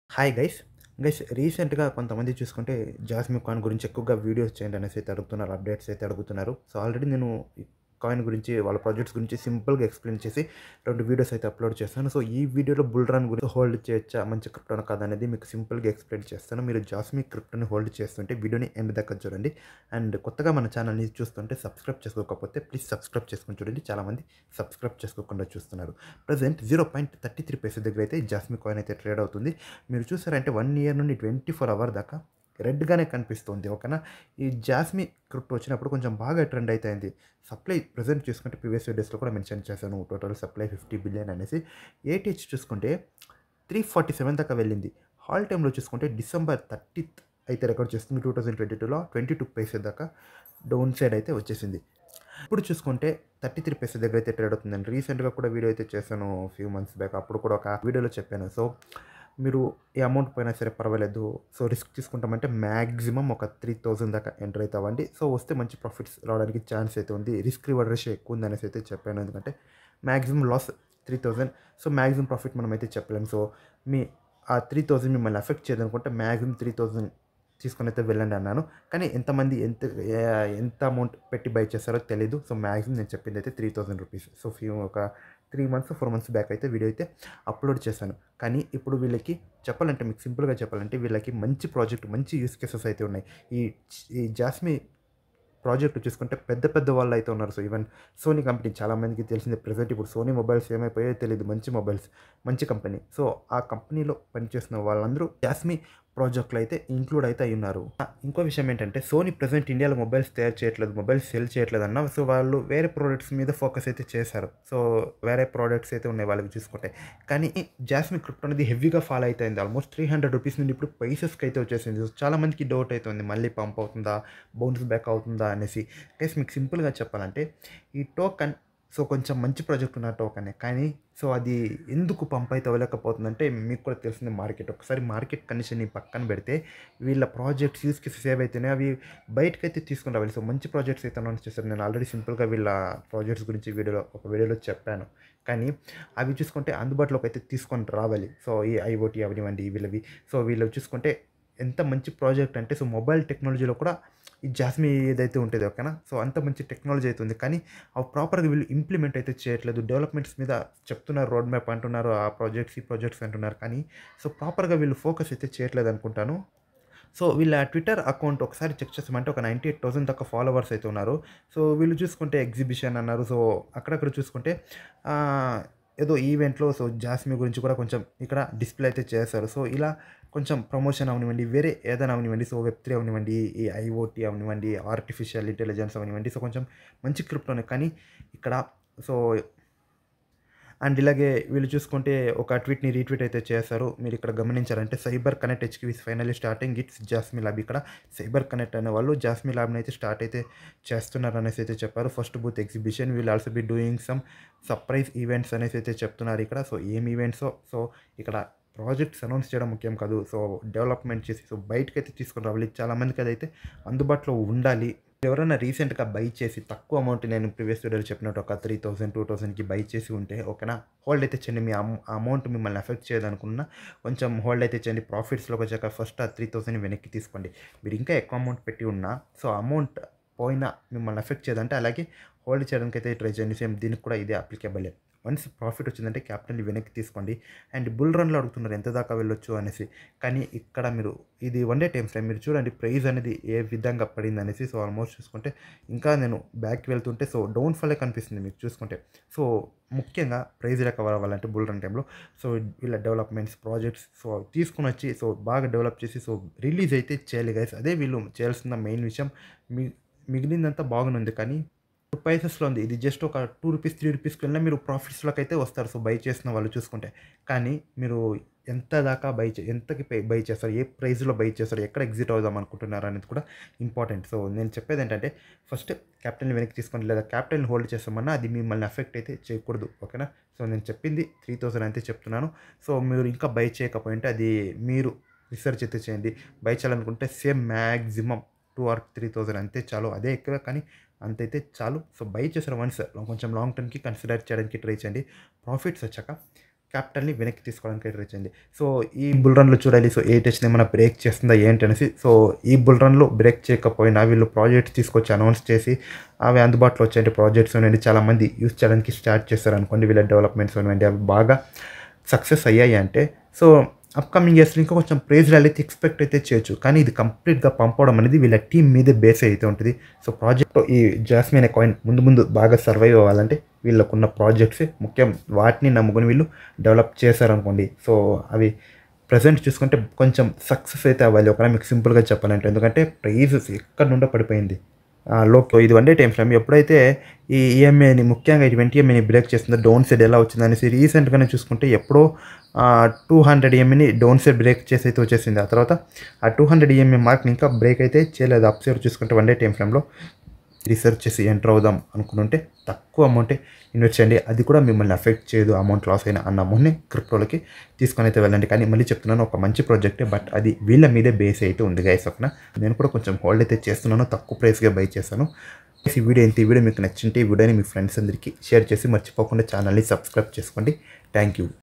hi guys guys రీసెంట్గా కొంతమంది చూసుకుంటే జాస్మిన్ కాయిన్ గురించి ఎక్కువగా వీడియోస్ చేయండి అనేసి అయితే అడుగుతున్నారు అప్డేట్స్ అయితే అడుగుతున్నారు సో ఆల్రెడీ నేను ఈ కాయిన్ గురించి వాళ్ళ ప్రాజెక్ట్స్ గురించి సింపుల్గా ఎక్స్ప్లెయిన్ చేసి రెండు వీడియోస్ అయితే అప్లోడ్ చేస్తాను సో ఈ వీడియోలో బుల్ రన్ గురించి హోల్డ్ చేయొచ్చా మంచి క్రిప్టోనా కాదా అనేది మీకు సింపుల్గా ఎక్స్ప్లెయిన్ చేస్తాను మీరు జాస్మిన్ క్రిప్టోని హోల్డ్ చేస్తుంటే వీడియోని ఎండ్ దాకా చూడండి అండ్ కొత్తగా మన ఛానల్ని చూస్తుంటే సబ్స్క్రైబ్ చేసుకోకపోతే ప్లీజ్ సబ్స్క్రైబ్ చేసుకుని చూడండి చాలామంది సబ్స్క్రైబ్ చేసుకోకుండా చూస్తున్నారు present zero point thirty three పైసా దగ్గర అయితే జాస్మిన్ కాయిన్ అయితే ట్రేడ్ అవుతుంది మీరు చూసారంటే వన్ ఇయర్ నుండి ట్వంటీ ఫోర్ అవర్ దాకా రెడ్గానే కనిపిస్తుంది ఓకేనా ఈ జాస్మి క్రిప్టో వచ్చినప్పుడు కొంచెం బాగా ట్రెండ్ అవుతుంది సప్లై ప్రజెంట్ చూసుకుంటే ప్రీవియస్ వీడియోస్లో కూడా మెన్షన్ చేశాను టోటల్ సప్లై ఫిఫ్టీ బిలియన్ అనేసి ఏటీహెచ్ చూసుకుంటే త్రీ ఫార్టీ సెవెన్ దాకా వెళ్ళింది హాల్ టైంలో చూసుకుంటే డిసెంబర్ థర్టీత్ అయితే రికార్డ్ చేస్తుంది టూ థౌజండ్ ట్వంటీ టూలో ట్వంటీ టూ పైసే దాకా డౌన్ సైడ్ అయితే వచ్చేసింది ఇప్పుడు చూసుకుంటే థర్టీ త్రీ పైసే దగ్గర అయితే ట్రేడ్ అవుతుందండి రీసెంట్గా కూడా వీడియో అయితే చేశాను ఫ్యూ మంత్స్ బ్యాక్ అప్పుడు కూడా ఒక వీడియోలో చెప్పాను సో మీరు ఈ అమౌంట్ పోయినా సరే పర్వాలేదు సో రిస్క్ తీసుకుంటామంటే మ్యాక్సిమం ఒక త్రీ థౌజండ్ దాకా ఎంటర్ అవుతామండి సో వస్తే మంచి ప్రాఫిట్స్ రావడానికి ఛాన్స్ అయితే ఉంది రిస్క్ రివార్డ్ రేషియో ఎక్కువ ఉంది అనేసి అయితే చెప్పాను ఎందుకంటే maximum loss three thousand so maximum profit మనం అయితే చెప్పలేము సో మీ ఆ త్రీ థౌజండ్ మిమ్మల్ని ఎఫెక్ట్ చేయదనుకుంటే మ్యాక్సిమం త్రీ థౌజండ్ తీసుకొని అయితే వెళ్ళండి అన్నాను కానీ ఎంతమంది ఎంత ఏ- ఎంత అమౌంట్ పెట్టి బై చేస్తారో తెలీదు సో మ్యాక్సిమం నేను చెప్పింది అయితే three thousand rupees so few ఒక three months four months back అయితే వీడియో అయితే అప్లోడ్ చేశాను కానీ ఇప్పుడు వీళ్ళకి చెప్పాలంటే మీకు సింపుల్గా చెప్పాలంటే వీళ్ళకి మంచి ప్రాజెక్ట్ మంచి యూస్ కేసెస్ అయితే ఉన్నాయి ఈ ఈ జాస్మి ప్రాజెక్ట్ చూసుకుంటే పెద్ద పెద్ద వాళ్ళు అయితే ఉన్నారు సో ఈవెన్ సోనీ కంపెనీ చాలా మందికి తెలిసింది ప్రజెంట్ ఇప్పుడు సోనీ మొబైల్స్ ఏమైపోయాయో తెలియదు మంచి మొబైల్స్ మంచి కంపెనీ సో ఆ కంపెనీలో పనిచేస్తున్న వాళ్ళందరూ జాస్మి ప్రాజెక్ట్లో అయితే ఇంక్లూడ్ అయితే అయి ఉన్నారు ఆ, ఇంకో విషయం ఏంటంటే సోనీ ప్రజెంట్ ఇండియాలో మొబైల్స్ తయారు చేయట్లేదు మొబైల్స్ సెల్ చేయట్లేదు అన్న సో వాళ్ళు వేరే ప్రోడక్ట్స్ మీద ఫోకస్ అయితే చేశారు సో వేరే ప్రోడక్ట్స్ అయితే ఉన్నాయి వాళ్ళకి చూసుకుంటే కానీ జాస్మిన్ క్రిప్టో అనేది హెవీగా ఫాలో అవుతుంది ఆల్మోస్ట్ త్రీ హండ్రెడ్ రూపీస్ నుండి ఇప్పుడు పైసెస్కి అయితే వచ్చేసింది సో చాలా మందికి డౌట్ అవుతుంది మళ్ళీ పంప్ అవుతుందా బౌన్స్ బ్యాక్ అవుతుందా అనేసి కేస్ మీకు సింపుల్గా చెప్పాలంటే ఈ టోకన్ సో కొంచెం మంచి ప్రాజెక్ట్ ఉన్న టోకనే కానీ సో అది ఎందుకు పంప్ అయితే అవ్వలేకపోతుందంటే మీకు కూడా తెలిసింది మార్కెట్ ఒకసారి మార్కెట్ కండిషన్ పక్కన పెడితే వీళ్ళ ప్రాజెక్ట్స్ యూస్కి సేవ్ అయితేనే అవి బయటకు అయితే తీసుకుని రావాలి సో మంచి ప్రాజెక్ట్స్ అయితే అనౌన్స్ చేశారు నేను ఆల్రెడీ సింపుల్గా వీళ్ళ ప్రాజెక్ట్స్ గురించి వీడియోలో ఒక వీడియోలో చెప్పాను కానీ అవి చూసుకుంటే అందుబాటులోకి అయితే తీసుకొని రావాలి సో ఈ ఐఓటీ అవనివ్వండి వీళ్ళవి సో వీళ్ళు చూసుకుంటే ఎంత మంచి ప్రాజెక్ట్ అంటే సో మొబైల్ టెక్నాలజీలో కూడా ఈ జాస్మి ఏదైతే ఉంటుంది ఓకేనా సో అంత మంచి టెక్నాలజీ అయితే ఉంది కానీ అవి ప్రాపర్గా వీళ్ళు ఇంప్లిమెంట్ అయితే చేయట్లేదు డెవలప్మెంట్స్ మీద చెప్తున్నారు రోడ్ మ్యాప్ అంటున్నారు ఆ ప్రాజెక్ట్స్ ఈ ప్రాజెక్ట్స్ అంటున్నారు కానీ సో ప్రాపర్గా వీళ్ళు ఫోకస్ అయితే చేయట్లేదు అనుకుంటాను సో వీళ్ళ ట్విట్టర్ అకౌంట్ ఒకసారి చెక్ చేస్తామంటే ఒక నైంటీ ఎయిట్ థౌసండ్ దాకా ఫాలోవర్స్ అయితే ఉన్నారు సో వీళ్ళు చూసుకుంటే ఎగ్జిబిషన్ అన్నారు సో అక్కడక్కడ చూసుకుంటే ఆ, ఏదో ఈవెంట్లో సో జాస్మి గురించి కూడా కొంచెం ఇక్కడ డిస్ప్లే అయితే చేశారు సో ఇలా కొంచెం ప్రమోషన్ అవనివ్వండి వేరే ఏదైనా అవనివ్వండి సో వెబ్ త్రీ అవనివ్వండి ఈ ఐఓటీ అవనివ్వండి ఆర్టిఫిషియల్ ఇంటెలిజెన్స్ అవనివ్వండి సో కొంచెం మంచి క్రిప్టోనే కానీ ఇక్కడ సో అండ్ ఇలాగే వీళ్ళు చూసుకుంటే ఒక ట్వీట్ని రీట్వీట్ అయితే చేశారు మీరు ఇక్కడ గమనించారంటే సైబర్ కనెక్ట్ హెచ్కి with finally starting it's Jasmy lab ఇక్కడ సైబర్ కనెక్ట్ అనే వాళ్ళు జాస్మి ల్యాబ్ని అయితే స్టార్ట్ అయితే చేస్తున్నారు అనేసి అయితే చెప్పారు first booth exhibition will also be doing some surprise events అనేసి అయితే చెప్తున్నారు ఇక్కడ సో ఏం ఈవెంట్సో సో ఇక్కడ ప్రాజెక్ట్స్ అనౌన్స్ చేయడం ముఖ్యం కాదు సో డెవలప్మెంట్ చేసి సో బయటకైతే తీసుకుని రావాలి చాలామందికి అదైతే అందుబాటులో ఉండాలి ఎవరైనా రీసెంట్గా బై చేసి తక్కువ అమౌంట్ నేను ప్రీవియస్ వీడియోలో చెప్పినట్టు ఒక త్రీ థౌసండ్ టూ థౌసండ్కి బై చేసి ఉంటే ఓకేనా హోల్డ్ అయితే చేయండి మీ అమౌంట్ మిమ్మల్ని ఎఫెక్ట్ చేయదనుకున్నా కొంచెం హోల్డ్ అయితే చేయండి ప్రాఫిట్స్లోకి వచ్చాక ఫస్ట్ ఆ త్రీ థౌసండ్ వెనక్కి తీసుకోండి మీరు ఇంకా ఎక్కువ అమౌంట్ పెట్టి ఉన్నా సో అమౌంట్ పోయినా మిమ్మల్ని ఎఫెక్ట్ చేయదంటే అలాగే హోల్డ్ చేయడానికి అయితే ట్రై చేయండి సేమ్ దీనికి కూడా ఇదే అప్లికేబుల్ వన్స్ ప్రాఫిట్ వచ్చిందంటే క్యాపిటల్ని వెనక్కి తీసుకోండి అండ్ బుల్ రన్లో అడుగుతున్నారు ఎంత దాకా వెళ్ళొచ్చు అనేసి కానీ ఇక్కడ మీరు ఇది వన్ డే టైం ఫ్రేమ్ మీరు చూడండి ప్రైస్ అనేది ఏ విధంగా పడింది అనేసి సో ఆల్మోస్ట్ చూసుకుంటే ఇంకా నేను బ్యాక్ వెళ్తుంటే సో డౌన్ ఫాలే కనిపిస్తుంది మీకు చూసుకుంటే సో ముఖ్యంగా ప్రైజ్ రికవర్ అవ్వాలంటే బుల్ రన్ టైంలో సో వీళ్ళ డెవలప్మెంట్స్ ప్రాజెక్ట్స్ సో తీసుకుని వచ్చి సో బాగా డెవలప్ చేసి సో రిలీజ్ అయితే చేయాలి గైస్ అదే వీళ్ళు చేయాల్సిన మెయిన్ విషయం మీ మిగిలిందంతా బాగుంది కానీ పైసెస్లో ఉంది ఇది జస్ట్ ఒక టూ రూపీస్ త్రీ రూపీస్కి వెళ్ళినా మీరు ప్రాఫిట్స్లోకి అయితే వస్తారు సో బై చేసిన వాళ్ళు చూసుకుంటే కానీ మీరు ఎంత దాకా బై చే ఎంతకి పై బై చేస్తారు ఏ ప్రైస్లో బై చేస్తారు ఎక్కడ ఎగ్జిట్ అవుదాం అనుకుంటున్నారు అనేది కూడా ఇంపార్టెంట్ సో నేను చెప్పేది ఏంటంటే ఫస్ట్ క్యాపిటల్ని వెనక్కి తీసుకోండి లేదా క్యాపిటల్ని హోల్డ్ చేస్తామన్నా అది మిమ్మల్ని ఎఫెక్ట్ అయితే చేయకూడదు ఓకేనా సో నేను చెప్పింది త్రీ థౌసండ్ అయితే చెప్తున్నాను సో మీరు ఇంకా బై చేయకపోయింటే అది మీరు రీసెర్చ్ అయితే చేయండి బై చేయాలనుకుంటే same maximum two or three thousand అంతే చాలు అదే ఎక్కువ కానీ అంతైతే చాలు సో బై చేసిన వన్స్ కొంచెం లాంగ్ టర్మ్కి కన్సిడర్ చేయడానికి ట్రై చేయండి ప్రాఫిట్స్ వచ్చాక క్యాపిటల్ని వెనక్కి తీసుకోవడానికి రీచ్ అయింది సో ఈ బుల్ రన్లో చూడాలి సో ఏ టెచ్ని ఏమైనా బ్రేక్ చేస్తుందా ఏంటి అనేసి సో ఈ బుల్ రన్లో బ్రేక్ చేయకపోయినా వీళ్ళు ప్రాజెక్ట్స్ తీసుకొచ్చి అనౌన్స్ చేసి అవి అందుబాటులో వచ్చే ప్రాజెక్ట్స్ అనేవి చాలామంది యూస్ చేయడానికి స్టార్ట్ చేస్తారు అనుకోండి వీళ్ళ డెవలప్మెంట్స్ అనేవి అవి బాగా సక్సెస్ అయ్యాయి అంటే సో అప్కమింగ్ ఇయర్స్లో ఇంకా కొంచెం ప్రైజ్ అయితే ఎక్స్పెక్ట్ అయితే చేయొచ్చు కానీ ఇది కంప్లీట్గా పంపడం అనేది వీళ్ళ టీం మీదే బేస్ అయితే ఉంటుంది సో ప్రాజెక్ట్ ఈ జాస్మిన్ అనే కాయిన్ ముందు ముందు బాగా సర్వైవ్ అవ్వాలంటే వీళ్ళకున్న ప్రాజెక్ట్స్ ముఖ్యం వాటిని నమ్ముకొని వీళ్ళు డెవలప్ చేశారనుకోండి సో అవి ప్రజెంట్ చూసుకుంటే కొంచెం సక్సెస్ అయితే అవ్వాలి ఒకవేళ మీకు సింపుల్గా చెప్పాలంటే ఎందుకంటే ప్రైజెస్ ఎక్కడి నుండో పడిపోయింది లో ఇది వన్ డే టైం ఫ్రేమ్ ఎప్పుడైతే ఈ ఈఎంఐని ముఖ్యంగా ట్వంటీ ఎంఐని బ్రేక్ చేస్తుందో డౌన్ సైడ్ ఎలా వచ్చింది అనేసి రీసెంట్గానే చూసుకుంటే ఎప్పుడో టూ హండ్రెడ్ ఈఎంఐని డౌన్ సైడ్ బ్రేక్ చేసి అయితే వచ్చేసింది ఆ తర్వాత ఆ టూ హండ్రెడ్ ఈఎంఐ మార్క్ని ఇంకా బ్రేక్ అయితే చేయలేదు అప్ సైడ్ చూసుకుంటే వన్ డే టైం ఫ్రేమ్లో రీసెర్చ్ చేసి ఎంటర్ అవుదాం అనుకుంటుంటే తక్కువ అమౌంటే ఇన్వెస్ట్ చేయండి అది కూడా మిమ్మల్ని అఫెక్ట్ చేయదు అమౌంట్ లాస్ అయిన అన్న అమౌంట్ని క్రిప్టోలకి తీసుకొని అయితే వెళ్ళండి కానీ మళ్ళీ చెప్తున్నాను ఒక మంచి ప్రాజెక్టే బట్ అది వీళ్ళ మీదే బేస్ అయితే ఉంది గైస్ ఒకన నేను కూడా కొంచెం హోల్డ్ అయితే చేస్తున్నాను తక్కువ ప్రైస్గా బై చేశాను ఈ వీడియో ఏంటి ఈ వీడియో మీకు నచ్చింటే ఈ వీడియోని మీ ఫ్రెండ్స్ అందరికీ షేర్ చేసి మర్చిపోకుండా ఛానల్ని సబ్స్క్రైబ్ చేసుకోండి థ్యాంక్ యూ